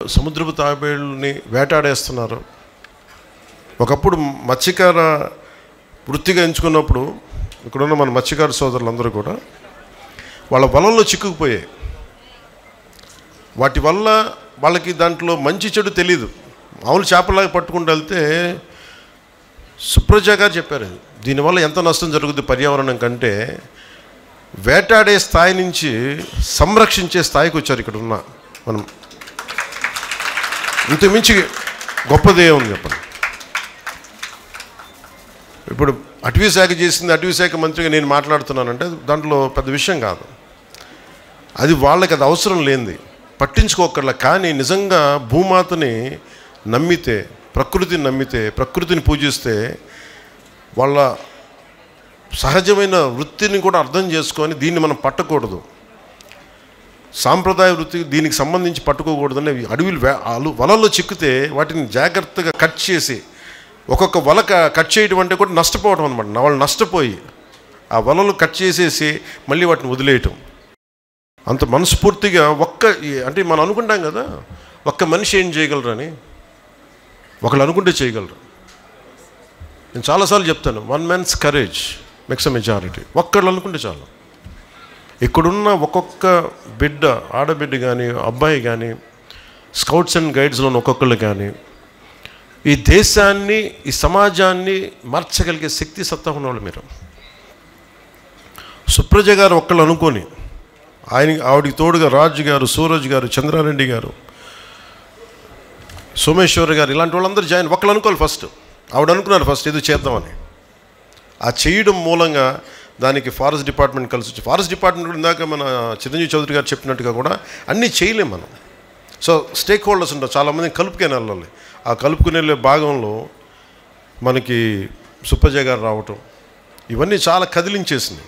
సముద్రపు తాబేళ్ళని వేటాడేస్తున్నారు ఒకప్పుడు మత్స్యకార వృత్తిగా ఎంచుకున్నప్పుడు ఇక్కడున్న మన మత్స్యకార సోదరులందరూ కూడా వాళ్ళ వలల్లో చిక్కుకుపోయాయి వాటి వల్ల వాళ్ళకి దాంట్లో మంచి చెడు తెలీదు మామూలు చేపలాగా పట్టుకుంటూ వెళ్తే సుప్రజ గారు చెప్పారు ఇది. దీనివల్ల ఎంత నష్టం జరుగుద్ది పర్యావరణం కంటే వేటాడే స్థాయి నుంచి సంరక్షించే స్థాయికి వచ్చారు ఇక్కడ ఉన్న మనం ఇంతకుమించి గొప్పదే ఉంది చెప్పండి ఇప్పుడు అటవీ శాఖ చేసింది అటవీ శాఖ మంత్రిగా నేను మాట్లాడుతున్నానంటే దాంట్లో పెద్ద విషయం కాదు అది వాళ్ళకి అది అవసరం లేనిది పట్టించుకోకర్లా కానీ నిజంగా భూమాతని నమ్మితే ప్రకృతిని నమ్మితే ప్రకృతిని పూజిస్తే వాళ్ళ సహజమైన వృత్తిని కూడా అర్థం చేసుకొని దీన్ని మనం పట్టకూడదు సాంప్రదాయ వృత్తి దీనికి సంబంధించి పట్టుకోకూడదని అడవిలు వే- అలు వలల్లో చిక్కితే వాటిని జాగ్రత్తగా కట్ చేసి ఒక్కొక్క వల క- కట్ చేయడం అంటే కూడా నష్టపోవడం అనమాట వాళ్ళు నష్టపోయి ఆ వలలు కట్ చేసేసి మళ్ళీ వాటిని వదిలేయటం అంత మనస్ఫూర్తిగా ఒక్క ఈ- అంటే మనం అనుకుంటాం కదా ఒక్క మనిషి ఏం చేయగలరని ఒకళ్ళు అనుకుంటే చేయగలరు నేను చాలాసార్లు చెప్తాను one man's courage makes majority ఒక్కళ్ళు అనుకుంటే చాలు ఇక్కడున్న ఒక్కొక్క బిడ్డ ఆడబిడ్డ కానీ అబ్బాయి కానీ స్కౌట్స్ అండ్ గైడ్స్లో ఉన్న ఒక్కొక్కళ్ళు కానీ ఈ దేశాన్ని ఈ సమాజాన్ని మార్చగలిగే శక్తి సత్తా ఉన్నవాళ్ళు మీరు సుప్రజ గారు ఒక్కళ్ళు అనుకొని ఆయన ఆవిడికి తోడుగా రాజు గారు సూరజ్ గారు చంద్రారెడ్డి గారు సోమేశ్వర్ గారు ఇలాంటి వాళ్ళందరూ జాయిన్ ఒక్కళ్ళు అనుకోవాలి ఫస్ట్ ఆవిడ అనుకున్నారు ఫస్ట్ ఇది చేద్దామని ఆ చేయడం మూలంగా దానికి ఫారెస్ట్ డిపార్ట్మెంట్ కలిసి వచ్చి ఫారెస్ట్ డిపార్ట్మెంట్ కూడా ఇందాక మన చిరంజీవి చౌదరి గారు చెప్పినట్టుగా కూడా అన్నీ చేయలేం మనం సో స్టేక్ హోల్డర్స్ ఉంటారు చాలామంది కలుపుకొని వెళ్ళాలి ఆ కలుపుకుని వెళ్ళే భాగంలో మనకి సుప్పజయ్ గారు రావటం ఇవన్నీ చాలా కదిలించేసినాయి